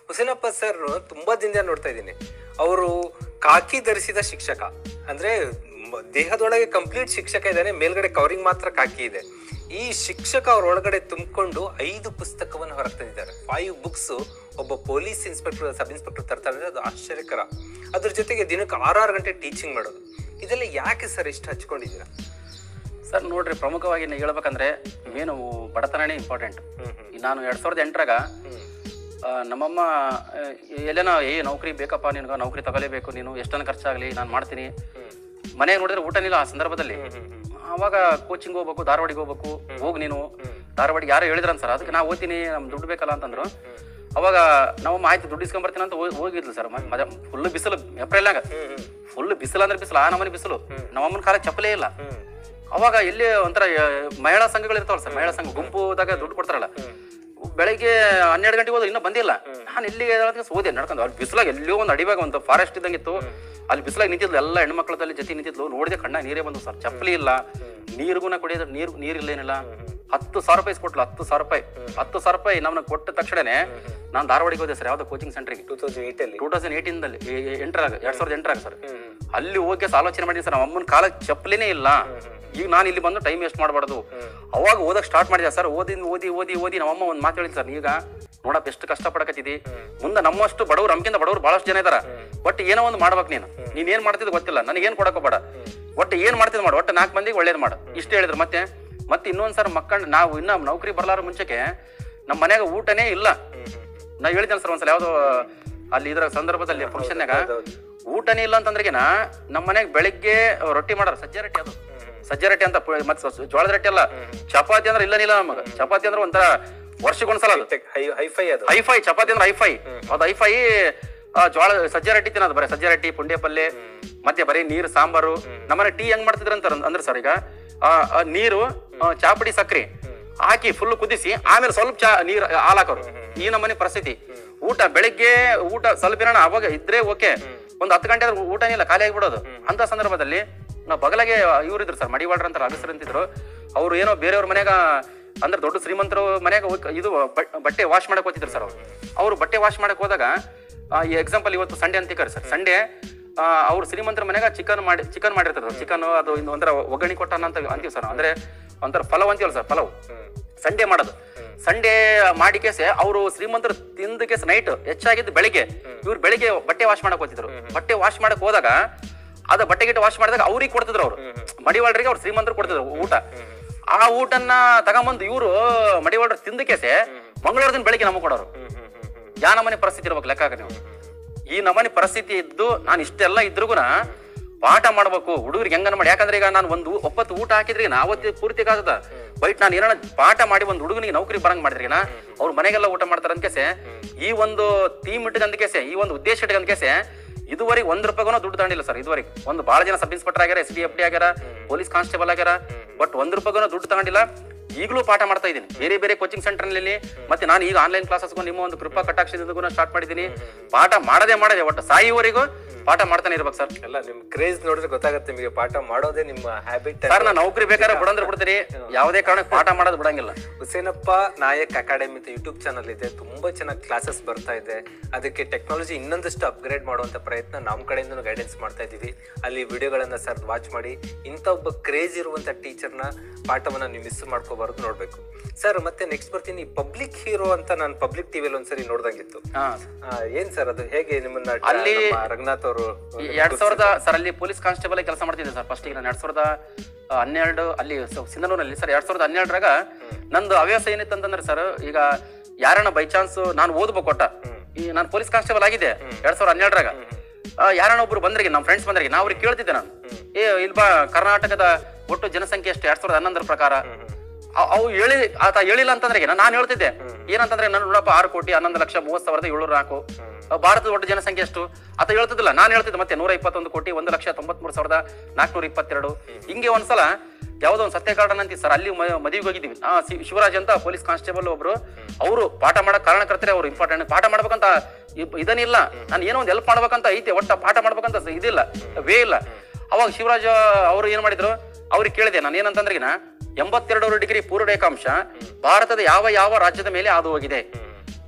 Husenappa sir ತುಂಬಾ ದಿನದಿಂದ ನೋಡ್ತಾ ಇದ್ದೀನಿ ಅವರು ಕಾಕಿ ಧರಿಸಿದ ಶಿಕ್ಷಕ ಅಂದ್ರೆ ಮ- ದೇಹದೊಳಗೆ ಕಂಪ್ಲೀಟ್ ಶಿಕ್ಷಕ ಇದ್ದಾನೆ ಮೇಲ್ಗಡೆ ಕವರಿಂಗ್ ಮಾತ್ರ ಕಾಕಿ ಇದೆ ಈ ಶಿಕ್ಷಕ ಅವ್ರ ಒಳಗಡೆ ತುಂಬಿಕೊಂಡು ಐದು ಪುಸ್ತಕವನ್ನು ಹೊರಗೆ ತಂದಿದ್ದಾರೆ ಫೈವ್ ಬುಕ್ಸ್ ಒಬ್ಬ ಪೊಲೀಸ್ ಇನ್ಸ್ಪೆಕ್ಟರ್ ಸಬ್ ಇನ್ಸ್ಪೆಕ್ಟರ್ ತರ್ತಾರೆ ಅಂದ್ರೆ ಅದು ಆಶ್ಚರ್ಯಕರ ಅದ್ರ ಜೊತೆಗೆ ದಿನಕ್ಕೆ ಆರಾರು ಗಂಟೆ ಟೀಚಿಂಗ್ ಮಾಡೋದು ಇದೆಲ್ಲ ಯಾಕೆ ಸರ್ ಇಷ್ಟು ಹಚ್ಕೊಂಡಿದ್ದೀರಾ ಸರ್ ನೋಡ್ರಿ ಪ್ರಮುಖವಾಗಿ ನೀವು ಹೇಳ್ಬೇಕಂದ್ರೆ ಮೇನು ಬಡತನನೇ ಇಂಪಾರ್ಟೆಂಟ್ ನಾನು ಎರಡ್ ಸಾವಿರದ ಎಂಟರಾಗ ಆ, ನಮ್ಮಮ್ಮ ಆ, ಎಲ್ಲೇನ ಏ ನೌಕರಿ ಬೇಕಪ್ಪ ನಿನಗೆ ನೌಕರಿ ತಗೊಲೇಬೇಕು ನೀನು ಎಷ್ಟನ್ನು ಖರ್ಚಾಗಲಿ ನಾನು ಮಾಡ್ತೀನಿ ಮನೆಗೆ ನೋಡಿದ್ರೆ ಊಟನಿಲ್ಲ ಆ ಸಂದರ್ಭದಲ್ಲಿ ಅವಾಗ ಕೋಚಿಂಗ್ ಹೋಗ್ಬೇಕು ಧಾರವಾಡಿಗೆ ಹೋಗ್ಬೇಕು ಹೋಗ್ ನೀನು ಧಾರವಾಡಿಗೆ ಯಾರೋ ಹೇಳಿದ್ರಂತ ಸರ್ ಅದಕ್ಕೆ ನಾ ಓದ್ತೀನಿ ನಮ್ ದುಡ್ಡು ಬೇಕಲ್ಲ ಅಂತಂದ್ರು ಅವಾಗ ನಮ್ಮಮ್ಮ ಆಯ್ತು ದುಡ್ಡು ಇಸ್ಕೊಂಬರ್ತೀನಿ ಅಂತ ಹೋಗ್- ಹೋಗಿದ್ಲು ಸರ್ ಫುಲ್ ಬಿಸಿಲು ಏಪ್ರಿಲ್ನಾಗ ಫುಲ್ ಬಿಸಿಲು ಅಂದ್ರೆ ಬಿಸಿಲು ಆ ನಮನಿ ಬಿಸಿಲು ನಮ್ಮಮ್ಮನ ಕಾಲಕ್ಕೆ ಚಪ್ಪಲೇ ಇಲ್ಲ ಅವಾಗ ಎಲ್ಲಿ ಒಂಥರ ಆ, ಮಹಿಳಾ ಸಂಘಗಳು ಇರ್ತಾವಲ್ಲ ಸರ್ ಮಹಿಳಾ ಸಂಘ ಗುಂಪುದಾಗ ದುಡ್ಡು ಕೊಡ್ತಾರಲ್ಲ ಬೆಳಗ್ಗೆ ಹನ್ನೆರಡು ಗಂಟೆಗೆ ಹೋದ್ರೆ ಇನ್ನೂ ಬಂದಿಲ್ಲ ನಾನು ಎಲ್ಲಿಗೆ ಓದೆ ನಡ್ಕೊಂಡು ಅಲ್ಲಿ ಬಿಸಿಲಾಗ ಎಲ್ಲೋ ಒಂದು ಅಡಿವಾಗ ಒಂದು ಫಾರೆಸ್ಟ್ ಇದ್ದಂಗಿತ್ತು ಅಲ್ಲಿ ಬಿಸಿಲಾಗ ನಿಂತಿದ್ಲು ಎಲ್ಲ ಹೆಣ್ಮಕ್ಳದಲ್ಲಿ ಜೊತೆ ನಿಂತಿದ್ಲು ನೋಡಿದೆ ಕಣ್ಣ ನೀರೇ ಬಂದು ಸರ್ ಚಪ್ಪಲಿ ಇಲ್ಲ ನೀರಿಗೂ ಕುಡಿಯೋದು ನೀರು ನೀರಿಲ್ಲ ಏನಿಲ್ಲ ಹತ್ತು ಸಾವಿರ ರೂಪಾಯಿ ಕೊಟ್ಲು ಹತ್ತು ಸಾವಿರ ರೂಪಾಯಿ ಹತ್ತು ಸಾವಿರ ರೂಪಾಯಿ ನಮ್ಮನ್ನ ಕೊಟ್ಟ ತಕ್ಷಣನೇ ನಾನು ಧಾರವಾಡಿಗೆ ಹೋದೆ ಸರ್ ಯಾವ್ದೋ ಕೋಚಿಂಗ್ ಸೆಂಟ್ರಿಗೆ ಟೂ ತೌಸಂಡ್ ಏಟ್ ಅಲ್ಲಿ ಟೂ ತೌಸಂಡ್ ಏಯ್ಟೀನ್ದಲ್ಲಿ ಎಂಟರಾಗ ಎರಡ್ ಸಾವಿರದ ಎಂಟರಾಗ ಸರ್ ಅಲ್ಲಿ ಹೋಗಿ ಸಹ ಆಲೋಚನೆ ಮಾಡಿದ್ದೀನಿ ಸರ್ ನಮ್ಮ ಅಮ್ಮನ ಕಾಲಕ್ಕೆ ಚಪ್ಪಲಿನೇ ಇಲ್ಲ ಈಗ ನಾನು ಇಲ್ಲಿ ಬಂದು ಟೈಮ್ ವೇಸ್ಟ್ ಮಾಡಬಾರ್ದು ಅವಾಗ ಓದಕ್ ಸ್ಟಾರ್ಟ್ ಮಾಡಿದೆ ಸರ್ ಓದಿ ಓದಿ ಓದಿ ಓದಿ ನಮ್ಮಮ್ಮ ಒಂದು ಮಾತು ಹೇಳಿದ್ ಸರ್ ಈಗ ನೋಡಪ್ಪ ಎಷ್ಟು ಕಷ್ಟ ಪಡಕತ್ತಿದಿ ಮುಂದೆ ನಮ್ಮಷ್ಟು ಬಡವ್ರು ನಮ್ಗಿಂತ ಬಡವ್ರು ಬಹಳಷ್ಟು ಜನ ಇದಾರ ಬಟ್ ಏನೋ ಒಂದು ಮಾಡ್ಬೇಕು ನೀನು ನೀನ್ ಏನ್ ಮಾಡ್ತಿದ್ ಗೊತ್ತಿಲ್ಲ ನನಗೆ ಏನ್ ಕೊಡಕ್ ಹೋಗ್ಬೇಡ ಒಟ್ಟು ಏನ್ ಮಾಡ್ತಿದ್ ಮಾಡು ಒಟ್ಟು ನಾಲ್ಕು ಮಂದಿಗೆ ಒಳ್ಳೇದು ಮಾಡು ಇಷ್ಟು ಹೇಳಿದ್ರು ಮತ್ತೆ ಮತ್ತೆ ಇನ್ನೊಂದ್ ಸರ್ ಮಕ್ಕಂಡ್ ನಾವು ಇನ್ನ ನೌಕರಿ ಬರ್ಲಾರ ಮುಂಚೆಗೆ ನಮ್ಮ ಮನ್ಯಾಗ ಊಟನೇ ಇಲ್ಲ ನಾ ಹೇಳಿದ್ದೇನೆ ಸರ್ ಒಂದ್ಸಲ ಯಾವ್ದೋ ಅಲ್ಲಿ ಇದ್ರ ಸಂದರ್ಭದಲ್ಲಿ ಫಂಕ್ಷನ್ಯಾಗ ಊಟನೇ ಇಲ್ಲ ಅಂತಂದ್ರೆಗಿನ ನಮ್ಮ ಮನೆಗೆ ಬೆಳಿಗ್ಗೆ ರೊಟ್ಟಿ ಮಾಡಾರ ಸಜ್ಜೆ ರೊಟ್ಟಿ ಅದು ಸಜ್ಜೆ ರೊಟ್ಟಿ ಅಂತ ಪ- ಮತ್ತ್ ಸ- ಜೋಳದ ರೊಟ್ಟಿ ಅಲ್ಲ ಚಪಾತಿ ಅಂದ್ರೆ ಇಲ್ಲನಿಲ್ಲ ನಮಗ ಚಪಾತಿ ಅಂದ್ರೆ ಒಂಥರ ವರ್ಷಕ್ಕೊಂದ್ಸಲ ಅದು ಹೈಫೈ ಅದು ಹೈಫೈ ಚಪಾತಿ ಅಂದ್ರೆ ಹೈಫೈ ಅದು ಹೈಫೈ ಜೋಳ ಸಜ್ಜೆ ರೊಟ್ಟಿ ತಿನ್ನೋದು ಬರೀ ಸಜ್ಜೆ ರೊಟ್ಟಿ ಪುಂಡೆ ಪಲ್ಯ ಮತ್ತೆ ಬರೀ ನೀರು ಸಾಂಬಾರು ನಮ್ಮನೆ ಟೀ ಹೆಂಗ್ ಮಾಡ್ತಿದ್ರ ಅಂತ ಅಂದ್ರೆ ಸರ್ ಈಗ ಆ, ಆ ನೀರು ಆ, ಚಾಪುಡಿ ಸಕ್ರಿ ಹಾಕಿ ಫುಲ್ ಕುದಿಸಿ ಆಮೇಲೆ ಸ್ವಲ್ಪ ಚಾ ನೀರು ಹಾಲು ಹಾಕೋರು ಈ ನಮ್ಮನೆ ಪರಿಸ್ಥಿತಿ ಊಟ ಬೆಳಿಗ್ಗೆ ಊಟ ಸ್ವಲ್ಪ ಇರೋಣ ಅವಾಗ ಇದ್ರೆ ಓಕೆ ಒಂದ್ ಹತ್ತು ಗಂಟೆ ಆದ್ರೆ ಊಟನೇ ಇಲ್ಲ ಖಾಲಿ ಆಗಿಬಿಡೋದು ಅಂತ ಸಂದರ್ಭದಲ್ಲಿ ನಾವು ಬಗಲಾಗೆ ಇವ್ರು ಇದ್ರು ಸರ್ ಮಡಿವಾಳ್ರ ಅಂತಾರೆ ಅಗಸರು ಅಂತಿದ್ರು ಅವ್ರು ಏನೋ ಬೇರೆಯವ್ರ ಮನ್ಯಾಗ ಅಂದ್ರೆ ದೊಡ್ಡ ಶ್ರೀಮಂತರು ಮನ್ಯಾಗ ಹೋಗ್- ಇದು ಬ- ಬಟ್ಟೆ ವಾಶ್ ಮಾಡಕ್ ಹೋಗ್ತಿದ್ರು ಸರ್ ಅವ್ರು ಅವ್ರು ಬಟ್ಟೆ ವಾಶ್ ಮಾಡಕ್ ಹೋದಾಗ ಆ, ಈ ಎಕ್ಸಾಂಪಲ್ ಇವತ್ತು ಸಂಡೆ ಅಂತಿಕಾರೆ ಸರ್ ಸಂಡೆ ಅವ್ರು ಶ್ರೀಮಂತರ ಮನ್ಯಾಗ ಚಿಕನ್ ಮಾಡಿ ಚಿಕನ್ ಮಾಡಿರ್ತಾರೆ ಚಿಕನ್ ಅದು ಇನ್ನು ಒಂಥರ ಒಗ್ಗರಣೆ ಕೊಟ್ಟಾನ ಅಂತ ಅಂತೀವಿ ಸರ್ ಅಂದ್ರೆ ಒಂಥರ ಪಲಾವ್ ಅಂತೀವಲ್ಲ ಸರ್ ಪಲಾವ್ ಸಂಡೆ ಮಾಡೋದು ಸಂಡೇ ಮಾಡಿ ಕೇಸೆ ಅವರು ಶ್ರೀಮಂತರು ತಿಂದ ಕೇಸ್ ನೈಟ್ ಹೆಚ್ಚಾಗಿದ್ದು ಬೆಳಿಗ್ಗೆ ಇವ್ರು ಬೆಳಿಗ್ಗೆ ಬಟ್ಟೆ ವಾಶ್ ಮಾಡಕ್ ಹೋಗ್ತಿದ್ರು ಬಟ್ಟೆ ವಾಶ್ ಮಾಡಕ್ ಹೋದಾಗ ಅದ ಬಟ್ಟೆ ಗಿಟ್ಟ ವಾಶ್ ಮಾಡಿದಾಗ ಅವ್ರಿಗೆ ಕೊಡ್ತಿದ್ರು ಅವ್ರು ಮಡಿವಾಳ್ರಿಗೆ ಅವ್ರು ಶ್ರೀಮಂತರು ಕೊಡ್ತಿದ್ರು ಊಟ ಆ ಊಟನ್ನ ತಗೊಂಬಂದು ಇವರು ಮಡಿವಾಳ್ರು ತಿಂದ ಕೇಸೆ ಮಂಗಳವಾರ ದಿನ ಬೆಳಿಗ್ಗೆ ನಮಗೆ ಕೊಡೋರು ಯಾ ನಮನೆ ಪರಿಸ್ಥಿತಿ ಇರ್ಬೇಕು ಲೆಕ್ಕ ಹಾಕಿ ನೀವು ಈ ನಮನೆ ಪರಿಸ್ಥಿತಿ ಇದ್ದು ನಾನು ಇಷ್ಟೆಲ್ಲ ಇದ್ರುಗುನ ಪಾಠ ಮಾಡ್ಬೇಕು ಹುಡುಗರಿಗೆ ಹೆಂಗನ ಮಾಡಿ ಯಾಕಂದ್ರೆ ಈಗ ನಾನು ಒಂದು ಒಪ್ಪತ್ತು ಊಟ ಹಾಕಿದ್ರಿ ನಾ ಅವತ್ತಿ ಪೂರ್ತಿ ಆಗದ ಬೈಟ್ ನಾನು ಏನಾರ ಪಾಠ ಮಾಡಿ ಒಂದು ಹುಡುಗನಿಗೆ ನೌಕರಿ ಬರಂಗ್ ಮಾಡಿದ್ರಿ ನಾ ಅವ್ರ ಮನೆಗೆಲ್ಲ ಊಟ ಮಾಡ್ತಾರ ಅಂದ್ಕೇಸೆ ಈ ಒಂದು ಥೀಮ್ ಇಟ್ಕಂದ ಕೇಸೆ ಈ ಒಂದು ಉದ್ದೇಶ ಇಟ್ಕಂದ ಕೇಸೆ ಇದುವರೆಗೆ ಒಂದ್ ರೂಪಾಯಿಗೂ ದುಡ್ಡು ತಗೊಂಡಿಲ್ಲ ಸರ್ ಇದುವರೆಗೆ ಒಂದು ಬಹಳ ಜನ ಸಬ್ ಇನ್ಸ್ಪೆಕ್ಟರ್ ಆಗ್ಯಾರ ಎಸ್ ಡಿ ಎಫ್ ಡಿ ಆಗ್ಯಾರ ಪೊಲೀಸ್ ಕಾನ್ಸ್ಟೇಬಲ್ ಆಗ್ಯಾರ ಬಟ್ ಒಂದ್ ರೂಪಾಯಿಗೂ ದುಡ್ಡು ತಗೊಂಡಿಲ್ಲ ಈಗಲೂ ಪಾಠ ಮಾಡ್ತಾ ಇದ್ದೀನಿ ಬೇರೆ ಬೇರೆ ಕೋಚಿಂಗ್ ಸೆಂಟರ್ನಲ್ಲಿ ಮತ್ತೆ ನಾನು ಈಗ ಆನ್ಲೈನ್ ಕ್ಲಾಸಸ್ಗೂ ನಿಮ್ಮ ಒಂದು ಕೃಪಾ ಕಟಾಕ್ಷದಿಂದ ಸ್ಟಾರ್ಟ್ ಮಾಡಿದ್ದೀನಿ ಪಾಠ ಮಾಡದೇ ಮಾಡದೆ ಒಟ್ಟು ಸಾಯಿವರೆಗೂ ಪಾಠ ಮಾಡ್ತಾನೆ ಇರ್ಬೇಕು ಸರ್ ಎಲ್ಲ ನಿಮ್ ಕ್ರೇಜ್ ನೋಡಿದ್ರೆ ಗೊತ್ತಾಗತ್ತೆ ನಿಮಗೆ ಪಾಠ ಮಾಡೋದೇ ನಿಮ್ಮ ಹ್ಯಾಬಿಟ್ ಸರ್ ನಾನು ನೌಕರಿ ಬೇಕಾದ್ರೆ ಬಿಡಂದ್ರೆ ಬಿಡ್ತೀರಿ ಯಾವುದೇ ಕಾರಣಕ್ಕೆ ಪಾಠ ಮಾಡೋದು ಬಿಡಂಗಿಲ್ಲ ಹುಸೇನಪ್ಪ ನಾಯಕ್ ಅಕಾಡೆಮಿ ಅಂತ ಯೂಟ್ಯೂಬ್ ಚಾನಲ್ ಇದೆ ತುಂಬಾ ಚೆನ್ನಾಗಿ ಕ್ಲಾಸಸ್ ಬರ್ತಾ ಇದೆ ಅದಕ್ಕೆ ಟೆಕ್ನಾಲಜಿ ಇನ್ನೊಂದಷ್ಟು ಅಪ್ಗ್ರೇಡ್ ಮಾಡುವಂತ ಪ್ರಯತ್ನ ನಮ್ಮ ಕಡೆಯಿಂದ ಗೈಡೆನ್ಸ್ ಮಾಡ್ತಾ ಇದೀವಿ ಅಲ್ಲಿ ವಿಡಿಯೋಗಳನ್ನ ಸರ್ ವಾಚ್ ಮಾಡಿ ಇಂಥ ಒಬ್ಬ ಕ್ರೇಜ್ ಇರುವಂತ ಟೀಚರ್ನ ಪಾಠವನ್ನ ನೀವು ಮಿಸ್ ಮಾಡ್ಕೋಬಾರ್ದು ನೋಡ್ಬೇಕು ಸರ್ ಮತ್ತೆ ನೆಕ್ಸ್ಟ್ ಬರ್ತೀನಿ ಪಬ್ಲಿಕ್ ಹೀರೋ ಅಂತ ನಾನು ಪಬ್ಲಿಕ್ ಟಿವಿಯಲ್ಲಿ ಒಂದ್ಸರಿ ನೋಡ್ದಂಗಿತ್ತು ಹಾ ಆ, ಏನ್ ಸರ್ ಅದು ಹೇಗೆ ನಿಮ್ಮನ್ನ ಅಲ್ಲಿ- ನಮ್ಮ ರಂಗನಾಥ್ ಅವರು ಈ ಎರಡ್ ಸಾವಿರದ ಸರ್ ಅಲ್ಲಿ ಪೊಲೀಸ್ ಕಾನ್ಸ್ಟೇಬಲ್ ಕೆಲಸ ಮಾಡ್ತಿದ್ದೆ ಸರ್ ಫಸ್ಟ್ ಈಗ ನಾನು ಎರಡ್ ಸಾವಿರದ ಆ, ಹನ್ನೆರಡು ಅಲ್ಲಿ ಸ- ಸಿಂಧನೂರಲ್ಲಿ ಸರ್ ಎರಡ್ ಸಾವಿರದ ಹನ್ನೆರಡರಾಗ ನಂದು ಹವ್ಯಾಸ ಏನಿತ್ತು ಅಂತಂದ್ರೆ ಸರ್ ಈಗ ಯಾರನ್ನ ಬೈ ಚಾನ್ಸ್ ನಾನು ಓದ್ಬೇಕು ಕೊಟ್ಟ ಈ ನಾನು ಪೊಲೀಸ್ ಕಾನ್ಸ್ಟೇಬಲ್ ಆಗಿದೆ ಎರಡ್ ಸಾವಿರದ ಹನ್ನೆರಡರಾಗ ಯಾರನ್ನ ಒಬ್ರು ಬಂದ್ರಿಗೆ ನಮ್ಮ ಫ್ರೆಂಡ್ಸ್ ಬಂದ್ರಿಗೆ ನಾ ಅವ್ರಿಗೆ ಕೇಳ್ತಿದ್ದೆ ನಾನು ಏ ಇಲ್ಬಾ ಕರ್ನಾಟಕದ ಒಟ್ಟು ಜನಸಂಖ್ಯೆ ಎಷ್ಟು ಎರಡ್ ಸಾವಿರದ ಹನ್ನೊಂದರ ಪ್ರಕಾರ ಅವ್- ಅವು ಹೇಳಿ ಆತ ಹೇಳಿಲ್ಲ ಅಂತಂದ್ರೆ ನಾನು ಹೇಳ್ತಿದ್ದೆ ಏನಂತಂದ್ರೆ ನಾನು ನೋಡಪ್ಪ ಆರು ಕೋಟಿ ಹನ್ನೊಂದು ಲಕ್ಷ ಮೂವತ್ ಸಾವಿರದ ಏಳ್ನೂರ ನಾಲ್ಕು ಅಹ್ ಭಾರತದ ಒಟ್ಟು ಜನಸಂಖ್ಯೆ ಎಷ್ಟು ಆತ ಹೇಳ್ತಿದ್ದಿಲ್ಲ ನಾನು ಹೇಳ್ತಿದ್ದೆ ಮತ್ತೆ ನೂರ ಇಪ್ಪತ್ತೊಂದು ಕೋಟಿ ಒಂದು ಲಕ್ಷ ತೊಂಬತ್ಮೂರು ಸಾವಿರದ ನಾಲ್ಕುನೂರ ಇಪ್ಪತ್ತೆರಡು ಹಿಂಗೆ ಒಂದ್ಸಲ ಯಾವ್ದೋ ಒಂದು ಸತ್ಯ ಗಾರ್ಡನ್ ಅಂತೀವಿ ಸರ್ ಅಲ್ಲಿ ಮ- ಮದುವೆಗೆ ಹೋಗಿದ್ದೀವಿ ಆ ಸಿ- ಶಿವರಾಜ್ ಅಂತ ಪೊಲೀಸ್ ಕಾನ್ಸ್ಟೇಬಲ್ ಒಬ್ರು ಅವರು ಪಾಠ ಮಾಡಕ್ ಕಾರಣಕರ್ತರೆ ಅವ್ರು ಇಂಪಾರ್ಟೆಂಟ್ ಪಾಠ ಮಾಡ್ಬೇಕಂತ ಇಪ್- ಇದನ್ನಿಲ್ಲ ನಾನು ಏನೋ ಒಂದು ಹೆಲ್ಪ್ ಮಾಡ್ಬೇಕಂತ ಐತೆ ಒಟ್ಟ ಪಾಠ ಮಾಡ್ಬೇಕಂತ ಸ- ಇದಿಲ್ಲ ವೇ ಇಲ್ಲ ಅವಾಗ ಶಿವರಾಜ್ ಅವರು ಏನ್ ಮಾಡಿದ್ರು ಅವ್ರಿಗೆ ಕೇಳಿದೆ ನಾನು ಏನಂತಂದ್ರಿಗಿನ ಎಂಬತ್ತೆರಡು ಡಿಗ್ರಿ ಪೂರ್ವ ರೇಖಾಂಶ ಭಾರತದ ಯಾವ ಯಾವ ರಾಜ್ಯದ ಮೇಲೆ ಹಾದು ಹೋಗಿದೆ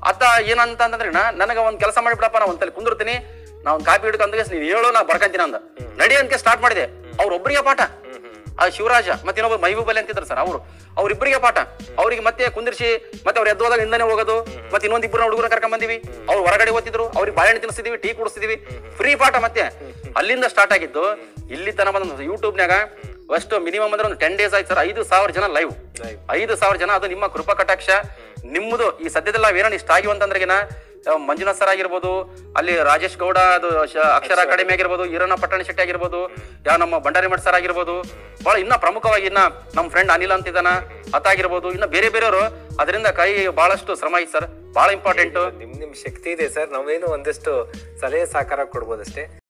ಆತ ಏನಂತ ಅಂತಂದ್ರೆ ನನಗ ಒಂದ್ ಕೆಲಸ ಮಾಡಿಬಿಡಪ್ಪ ನಾ ಒಂದ್ಸಲಿ ಕುಂದಿರ್ತೀನಿ ನಾ ಒಂದ್ ಕಾಪಿ ಹಿಡ್ಕೊಂಡ ನೀನ್ ಹೇಳೋ ನಾ ಬರ್ಕಂತೀನಿ ಅಂದ ನಡಿ ಅಂತ ಸ್ಟಾರ್ಟ್ ಮಾಡಿದೆ ಅವ್ರೊಬ್ಬರಿಗೆ ಪಾಠ ಆ ಶಿವರಾಜ ಮತ್ತೆ ಇನ್ನೊಬ್ಬ ಮೈಬೂಬ್ ಅಲಿ ಅಂತಿದ್ರು ಸರ್ ಅವರು ಅವ್ರಿಬ್ಬರಿಗೆ ಪಾಠ ಅವ್ರಿಗೆ ಮತ್ತೆ ಕುಂದಿರ್ಸಿ ಮತ್ತೆ ಅವ್ರು ಎದ್ದೋದಾಗ ಹಿಂದನೆ ಹೋಗೋದು ಮತ್ತೆ ಇನ್ನೊಂದ್ ಇಬ್ಬರು ಹುಡುಗರ ಕರ್ಕೊಂಡ್ ಬಂದಿವಿ ಅವ್ರು ಹೊರಗಡೆ ಓದ್ತಿದ್ರು ಅವ್ರಿಗೆ ಬಾಳೆಹಣ್ಣು ತಿನ್ನಿಸ್ತಿದ್ವಿ ಟೀ ಕುಡಿಸ್ತಿದ್ವಿ ಫ್ರೀ ಪಾಠ ಮತ್ತೆ ಅಲ್ಲಿಂದ ಸ್ಟಾರ್ಟ್ ಆಗಿದ್ದು ಇಲ್ಲಿ ತನ ಬಂದ ಯೂಟ್ಯೂಬ್ನಾಗ ಅಷ್ಟು ಮಿನಿಮಮ್ ಅಂದ್ರೆ ಒಂದು ಟೆನ್ ಡೇಸ್ ಆಯ್ತು ಸರ್ ಐದು ಸಾವಿರ ಜನ ಲೈವ್ Live. ಐದು ಸಾವಿರ ಜನ ಅದು ನಿಮ್ಮ ಕೃಪಾ ಕಟಾಕ್ಷ ನಿಮ್ಮದು ಈ ಸದ್ಯದಲ್ಲಿ ನಾವೇನೋ ಇಷ್ಟ ಆಗಿವ ಅಂತಂದ್ರೆಗಿನ ಆ, ಮಂಜುನಾಥ್ ಸರ್ ಆಗಿರ್ಬೋದು ಅಲ್ಲಿ ರಾಜೇಶ್ ಗೌಡ ಅದು ಶ- ಅಕ್ಷರ ಅಕಾಡೆಮಿ ಆಗಿರ್ಬೋದು ಈರಣ್ಣ ಪಟ್ಟಣ ಶೆಟ್ಟಿ ಆಗಿರ್ಬೋದು ಯಾವ ನಮ್ಮ ಭಂಡಾರಿ ಮಠ್ ಸರ್ ಆಗಿರ್ಬೋದು ಬಹಳ ಇನ್ನ ಪ್ರಮುಖವಾಗಿ ಇನ್ನ ನಮ್ಮ ಫ್ರೆಂಡ್ ಅನಿಲ್ ಅಂತಿದ್ದಾನ ಅತ ಆಗಿರ್ಬೋದು ಇನ್ನ ಬೇರೆ ಬೇರೆಯವರು ಅದರಿಂದ ಕೈ ಬಹಳಷ್ಟು ಶ್ರಮ ಐತೆ ಸರ್ ಬಹಳ ಇಂಪಾರ್ಟೆಂಟ್ ನಿಮ್ ನಿಮ್ ಶಕ್ತಿ ಇದೆ ಸರ್ ನಾವೇನು ಒಂದಷ್ಟು ಸಲಹೆ ಸಹಕಾರ ಕೊಡ್ಬೋದಷ್ಟೇ